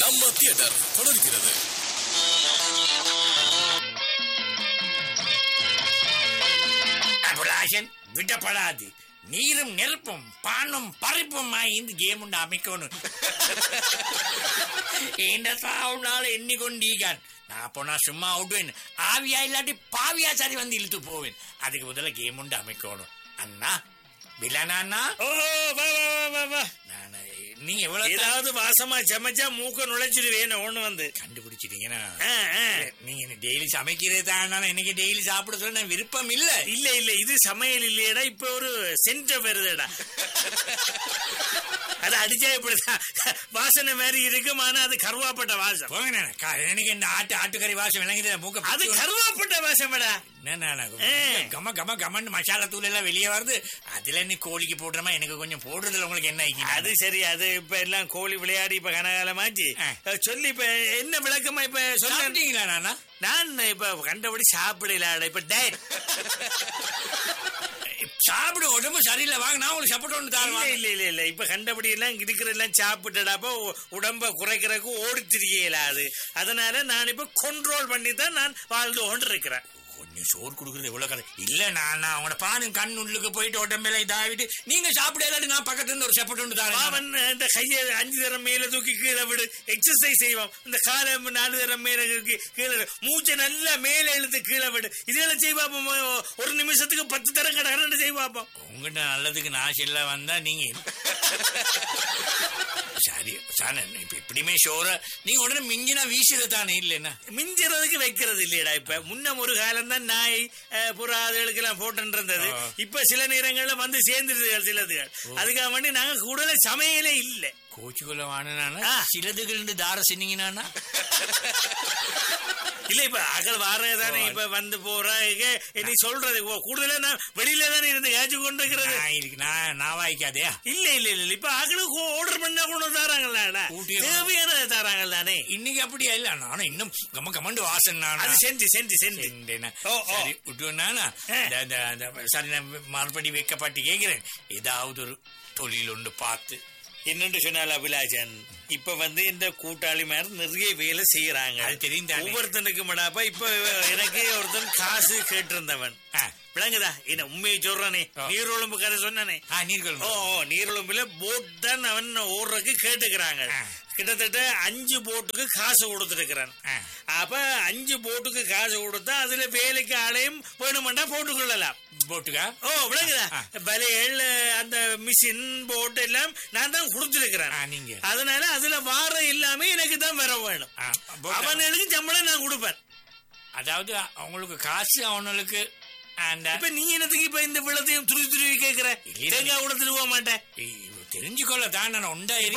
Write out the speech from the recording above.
நம்ம தியேட்டர் தொடர்கிறது அபிலாஷன் விடப்படாது நீரும் நெருப்பும் பானும் பறிப்பும் இந்த கேம் உண்டு அமைக்கணும் இந்த சாவுனால எண்ணிக்கொண்டீகான் நான் போனா சும்மா விடுவேன் ஆவியா இல்லாட்டி பாவியா சரி வந்து இழுத்து போவேன் அதுக்கு முதல்ல கேம் உண்டு அமைக்கணும் அண்ணா வில்லனா அண்ணா ஓ வா வா வா வா வா நான் நீங்க எவ்வளவு தான் ஏதாவது வாசமா சமைச்சா மூக்க நுழைச்சிடுவேன் ஒண்ணு வந்து கண்டுபிடிச்சிட்டீங்கன்னா ஆ, ஆ. நீங்க டெய்லி சமைக்கிறதே தான் இன்னைக்கு டெய்லி சாப்பிட சொல்ல நான் விருப்பம் இல்ல இல்ல இல்ல இது சமையல் இல்லையடா இப்ப ஒரு சென்ட வருதுடா அது அடிச்சா இப்படிதான் வாசனை மாதிரி இருக்கும் ஆனா அது கருவாப்பட்ட வாசம் போங்க நானே. கா- எனக்கு இந்த ஆட்டு ஆட்டுக்கறி வாசம் விளங்குது மூக்க அது பிடிச்சு கருவாப்பட்ட வாசம்டா என்ன நானே, ஏ. கம கம கமன்னு மசாலா தூள் எல்லாம் வெளியே வருது அதுல நீ கோழிக்கு போடுறமா எனக்கு கொஞ்சம் போடுறதுல உங்களுக்கு என்ன ஐக்கியம்? அது சரி அது இப்ப எல்லாம் கோழி விளையாடி இப்ப கனகாலமாச்சு ஆ. அஹ் சொல்லி இப்ப என்ன விளக்கமா இப்ப சொல்ல சாப்பிட்டீங்களா நானா நான் இப்ப கண்டபடி சாப்பிடல இப்ப டயட் சாப்பிடு உடம்பு சரியில்லை வாங்க நான் உங்களுக்கு சப்போர்ட் ஒன்று இல்ல தரேன் இல்ல இல்ல இல்ல இப்ப கண்டபடி எல்லாம் இருக்கிறதெல்லாம் சாப்பிட்டுடாப்ப உ- உடம்ப குறைக்கிறதுக்கு ஓடி திரியலாது அதனால நான் இப்ப கண்ட்ரோல் பண்ணி தான் நான் வாழ்ந்து கொண்டு இருக்கிறேன் கொஞ்சம் சோறு கொடுக்குறது எவ்வளவு கதை இல்ல நான் நான் உங்களோட பானு கண் உள்ளுக்கு போயிட்டு உடம்பெல்லாம் இதாகிட்டு நீங்க சாப்பிட இல்லாட்டி நான் பக்கத்துல இருந்து ஒரு சப்போர்ட் ஒன்று தரேன் அவன் இந்த கையை அஞ்சு தரம் மேல தூக்கி கீழே விடு எக்ஸசைஸ் செய்வான் இந்த காலை நாலு தரம் மேல தூக்கி கீழே விடு. மூச்சை நல்லா மேல இழுத்து கீழே விடு இதெல்லாம் செய்வாப்போம் ஒரு நிமிஷத்துக்கு பத்து தரம் கடற்கரை செய்வாப்போம் உங்ககிட்ட நல்லதுக்கு நான் செல்ல வந்தா நீங்க சரி சார் இப்ப எப்படியுமே ஷோர நீங்க உடனே மிஞ்சினா வீசுறது தானே இல்லைன்னா மிஞ்சுறதுக்கு வைக்கிறது இல்லையடா இப்ப முன்ன ஒரு காலம் தான் நாய் அஹ், புறா அதுகளுக்கு எல்லாம் போட்டு இருந்தது ஆ. இப்ப சில நேரங்கள்ல வந்து சேர்ந்துருதுகள் சிலதுகள் அதுக்காக வேண்டி நாங்க கூடுதல சமையலே இல்ல கோச்சுக்குள்ள வாங்கினானா ஆ. சிலதுகள் தார சொன்னீங்கன்னா இல்ல இப்ப அகல் வாரதானே இப்ப வந்து போறாங்க நீ சொல்றது ஓ, கூடுதலா நான் வெளியில தானே இருந்து காய்ச்சி கொண்டு இருக்கிறது நான் இருக்கு நான் நான் வாய்க்காதே இல்ல இல்ல இல்ல இப்ப அகலுக்கு ஆர்டர் பண்ணா கொண்டு தராங்கல்ல ஊட்டியே தேவையானதை தராங்கள் தானே இன்னைக்கு அப்படியா இல்ல நானும் இன்னும் கம கமண்டு வாசன் நானா அது செஞ்சு செஞ்சு செஞ்சு செஞ்சேனா. ஓ, ஓ. சரி விட்டுவேனானா ஆ. இந்த- இந்த- இந்த- சரி நான் மறுபடி வைக்கப்பட்டு கேட்கிறேன் ஏதாவது ஒரு தொழில் ஒன்று பார்த்து என்னன்னு சொன்னால் அபிலாஷன் இப்ப வந்து இந்த கூட்டாளி மாதிரி நிறைய வேலை செய்யறாங்க அது தெரியும் தானே. ஒவ்வொருத்தனுக்கு மடாப்பா இப்ப எனக்கு ஒருத்தன் காசு கேட்டிருந்தவன் ஆ. விளங்குதா என்ன உண்மையை சொல்றானே ஓ. நீர்வளம்பு கதை சொன்னானே ஆ நீர்கள் ஓ ஓ, நீர்வளம்புல போட் தான் அவன் ஓடுறதுக்கு கேட்டுக்கிறாங்க ஆ. கிட்டத்தட்ட அஞ்சு போட்டுக்கு காசு கொடுத்துருக்கிறான் ஆ. அப்ப அஞ்சு போட்டுக்கு காசு கொடுத்தா அதுல வேலைக்கு ஆளையும் வேணுமெண்டா போட்டுக்கொள்ளலாம் போட்டுக்கா ஓ விளங்குதா ஆ. பலைகள் அந்த மிஷின் போட் எல்லாம் நான் தான் கொடுத்துருக்கிறேன் ஆ, நீங்க. அதனால அதுல வார எல்லாமே எனக்கு தான் வர வேணும் ஆ, போட்டா. அவனுக்கு சம்பளம் நான் கொடுப்பேன் அதாவது அவங்களுக்கு காசு அவனுக்கு அந்த இப்ப நீ என்னத்துக்கு இப்ப இந்த விளத்தையும் துருவி துருவி கேக்குற இல்ல. தேங்காய் கூட திருவ மாட்டேன் தெரிஞ்சுக்கொள்ள தான் நான் உண்டா